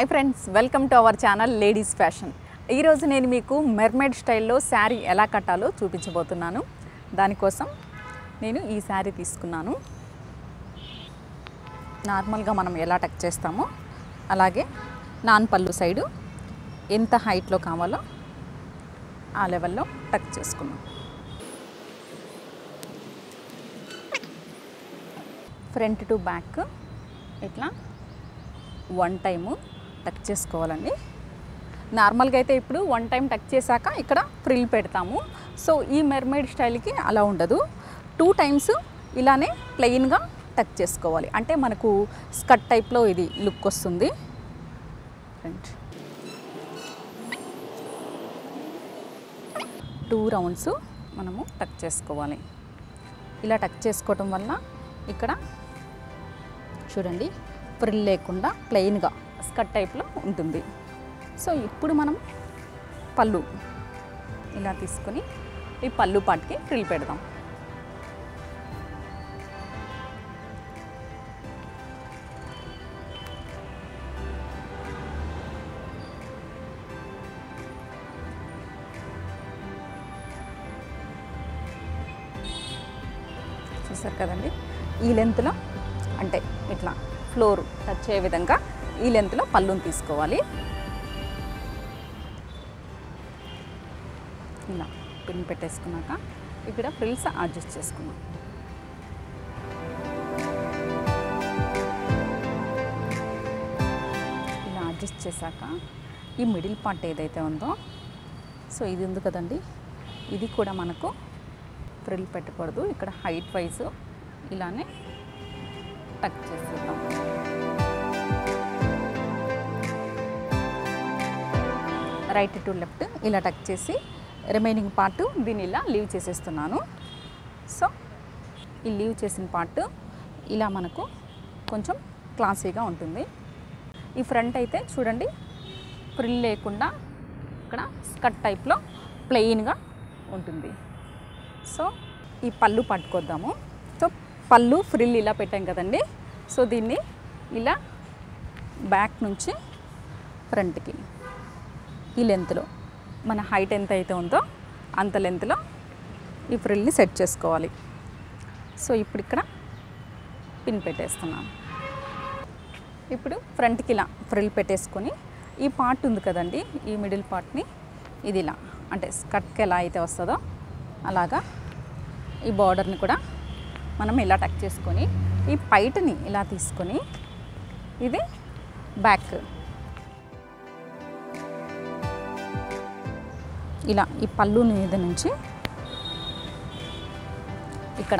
hi friends welcome to our channel ladies fashion ఈరోజు నేను మీకు మెర్మైడ్ స్టైల్లో శారీ ఎలా కట్టాలో చూపించబోతున్నాను దానికోసం నేను ఈ శారీ తీసుకున్నాను నార్మల్గా మనం ఎలా టక్ చేస్తామో అలాగే నాన్ పళ్ళు సైడు ఎంత హైట్లో కావాలో ఆ లెవెల్లో టక్ చేసుకున్నాం ఫ్రంట్ టు బ్యాక్ ఇట్లా వన్ టైము టక్ చేసుకోవాలండి నార్మల్గా అయితే ఇప్పుడు వన్ టైం టక్ చేశాక ఇక్కడ ఫ్రిల్ పెడతాము సో ఈ మెర్మైడ్ స్టైల్కి అలా ఉండదు టూ టైమ్స్ ఇలానే ప్లెయిన్గా టక్ చేసుకోవాలి అంటే మనకు స్కట్ టైప్లో ఇది లుక్ వస్తుంది ఫ్రంట్ టూ రౌండ్స్ మనము టక్ చేసుకోవాలి ఇలా టక్ చేసుకోవటం వల్ల ఇక్కడ చూడండి ఫ్రిల్ లేకుండా ప్లెయిన్గా స్కట్ టైప్లో ఉంటుంది సో ఇప్పుడు మనం పళ్ళు ఇలా తీసుకొని ఈ పళ్ళు పాటికి ఫ్రిల్ పెడదాం చూసారు కదండి ఈ లెంత్లో అంటే ఇట్లా ఫ్లోర్ టచ్ అయ్యే విధంగా ఈ లెంత్లో పళ్ళుని తీసుకోవాలి ఇలా పిన్ పెట్టేసుకున్నాక ఇక్కడ ఫ్రిల్స్ అడ్జస్ట్ చేసుకున్నాం ఇలా అడ్జస్ట్ చేశాక ఈ మిడిల్ పార్ట్ ఏదైతే ఉందో సో ఇది ఉంది కదండి ఇది కూడా మనకు ఫ్రిల్ పెట్టకూడదు ఇక్కడ హైట్ వైజ్ ఇలానే టక్ చేసేద్దాం రైట్ టు లెఫ్ట్ ఇలా టక్ చేసి రిమైనింగ్ పార్ట్ దీన్ని ఇలా లీవ్ చేసేస్తున్నాను సో ఈ లీవ్ చేసిన పార్ట్ ఇలా మనకు కొంచెం క్లాసీగా ఉంటుంది ఈ ఫ్రంట్ అయితే చూడండి ఫ్రిల్ లేకుండా ఇక్కడ స్కట్ టైప్లో ప్లెయిన్గా ఉంటుంది సో ఈ పళ్ళు పట్టుకొద్దాము సో పళ్ళు ఫ్రిల్ ఇలా పెట్టాం కదండి సో దీన్ని ఇలా బ్యాక్ నుంచి ఫ్రంట్కి ఈ లెంత్లో మన హైట్ ఎంత అయితే ఉందో అంత లెంత్లో ఈ ఫ్రిల్ని సెట్ చేసుకోవాలి సో ఇప్పుడు ఇక్కడ పిన్ పెట్టేస్తున్నాను ఇప్పుడు ఫ్రంట్కి ఇలా ఫ్రిల్ పెట్టేసుకొని ఈ పార్ట్ ఉంది కదండి ఈ మిడిల్ పార్ట్ని ఇది ఇలా అంటే స్కర్ట్కి ఎలా అయితే వస్తుందో అలాగా ఈ బార్డర్ని కూడా మనం ఇలా టక్ చేసుకొని ఈ పైటని ఇలా తీసుకొని ఇది బ్యాక్ ఇలా ఈ పళ్ళు మీద నుంచి ఇక్కడ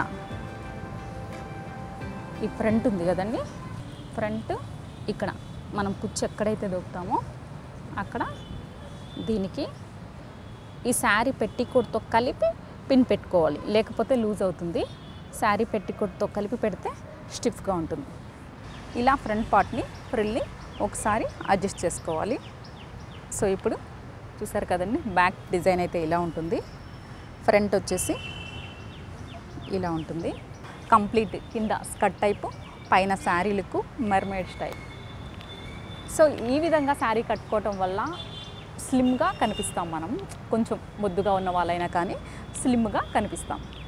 ఈ ఫ్రంట్ ఉంది కదండి ఫ్రంట్ ఇక్కడ మనం కుచ్చు ఎక్కడైతే దొక్కుతామో అక్కడ దీనికి ఈ శారీ పెట్టికోట్తో కలిపి పిన్ పెట్టుకోవాలి లేకపోతే లూజ్ అవుతుంది శారీ పెట్టికోట్తో కలిపి పెడితే స్టిఫ్గా ఉంటుంది ఇలా ఫ్రంట్ పార్ట్ని ఫ్రిల్ని ఒకసారి అడ్జస్ట్ చేసుకోవాలి సో ఇప్పుడు చూసారు కదండి బ్యాక్ డిజైన్ అయితే ఇలా ఉంటుంది ఫ్రంట్ వచ్చేసి ఇలా ఉంటుంది కంప్లీట్ కింద స్కట్ టైపు పైన sari look mermaid style so ఈ విధంగా శారీ కట్టుకోవటం వల్ల స్లిమ్గా కనిపిస్తాం మనం కొంచెం ముద్దుగా ఉన్న వాళ్ళైనా కానీ స్లిమ్గా కనిపిస్తాం